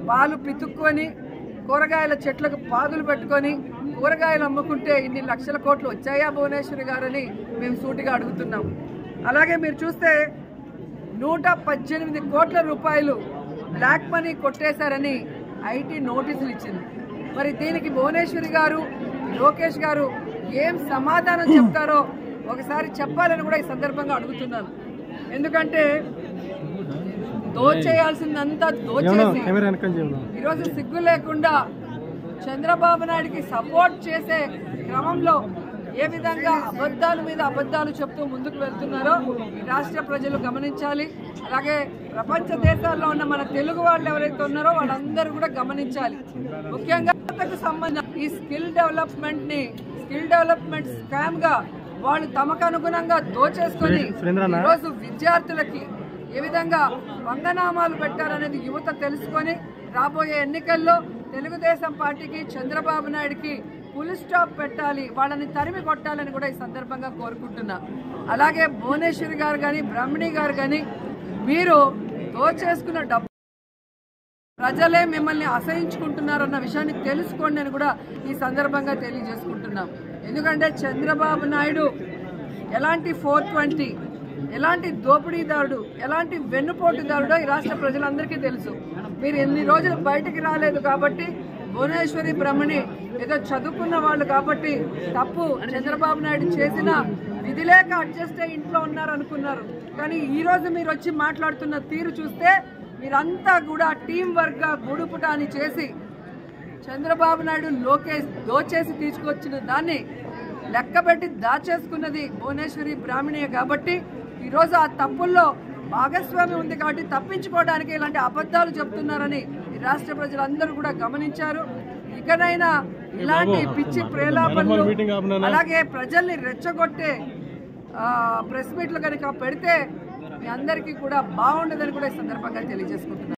పాలు పితుక్కొని కూరగాయల చెట్లకు పాదులు పెట్టుకొని కూరగాయలు అమ్ముకుంటే ఇన్ని లక్షల కోట్లు వచ్చాయా భువనేశ్వరి గారని మేము సూటిగా అడుగుతున్నాం అలాగే మీరు చూస్తే నూట పద్దెనిమిది కోట్ల రూపాయలు బ్లాక్ మనీ కొట్టేశారని ఐటీ నోటీసులు ఇచ్చింది మరి దీనికి భువనేశ్వరి గారు లోకేష్ గారు ఏం సమాధానం చెప్తారో ఒకసారి చెప్పాలని కూడా ఈ సందర్భంగా అడుగుతున్నాను ఎందుకంటే దోచేయాల్సిందంతా దోచేసి కెమెరా వెనకని చెబుదాం ఈరోజు సిగ్గు లేకుండా చంద్రబాబు నాయుడికి సపోర్ట్ చేసే క్రమంలో ఏ విధంగా అబద్ధాల మీద అబద్ధాలు చెప్తూ ముందుకు వెళ్తున్నారో ఈ రాష్ట్ర ప్రజలు గమనించాలి అలాగే ప్రపంచ దేశాల్లో ఉన్న మన తెలుగు వాళ్ళు ఎవరైతే ఉన్నారో వాళ్ళందరూ కూడా గమనించాలి ముఖ్యంగా యువతకు సంబంధం ఈ స్కిల్ డెవలప్మెంట్ ని స్కిల్ డెవలప్మెంట్ స్కామ్ గా వాళ్ళు తమకు అనుగుణంగా దోచేసుకొని సురేంద్రన్న. ఈరోజు విద్యార్థులకి ఏ విధంగా వందనామాలు పెట్టారనేది యువత తెలుసుకొని రాబోయే ఎన్నికల్లో తెలుగుదేశం పార్టీకి చంద్రబాబు నాయుడికి ఫుల్ స్టాప్ పెట్టాలి వాళ్ళని తరిమి కొట్టాలని కూడా ఈ సందర్భంగా కోరుకుంటున్నా అలాగే భువనేశ్వరి గారు కానీ బ్రహ్మణి గారు కానీ మీరు దోచేసుకున్న డబ్బు ప్రజలే మిమ్మల్ని అసహించుకుంటున్నారన్న విషయాన్ని తెలుసుకోండి అని కూడా ఈ సందర్భంగా తెలియజేసుకుంటున్నాం ఎందుకంటే చంద్రబాబు నాయుడు ఎలాంటి ఫోర్ ట్వంటీ ఎలాంటి దోపిడీదారుడు ఎలాంటి వెన్నుపోటుదారుడో ఈ రాష్ట్ర ప్రజలందరికీ తెలుసు మీరు ఎన్ని రోజులు బయటికి రాలేదు కాబట్టి భువనేశ్వరి బ్రహ్మణి ఏదో చదువుకున్న వాళ్ళు కాబట్టి తప్పు చంద్రబాబు నాయుడు చేసిన విధి లేక అడ్జస్ట్ అయ్యి ఇంట్లో ఉన్నారు అనుకున్నారు కానీ ఈ రోజు మీరు వచ్చి మాట్లాడుతున్న తీరు చూస్తే మీరంతా కూడా టీం వర్క్ గా గూడుపుటాని చేసి చంద్రబాబు నాయుడు లోకేష్ దోచేసి తీసుకొచ్చిన దాన్ని లెక్కబెట్టి దాచేసుకున్నది భువనేశ్వరి బ్రాహ్మణియే కాబట్టి ఈరోజు ఆ తప్పుల్లో భాగస్వామి ఉంది కాబట్టి తప్పించుకోవడానికి ఇలాంటి అబద్ధాలు చెప్తున్నారని ఈ రాష్ట్ర ప్రజలందరూ కూడా గమనించారు ఇకనైనా ఇలాంటి పిచ్చి ప్రేలాపనలు మీటింగ్ ఆపునానా? అలాగే ప్రజల్ని రెచ్చగొట్టే ప్రెస్ మీట్లు కనుక పెడితే మీ అందరికీ కూడా బాగుండదని కూడా ఈ సందర్భంగా తెలియజేసుకుంటున్నాను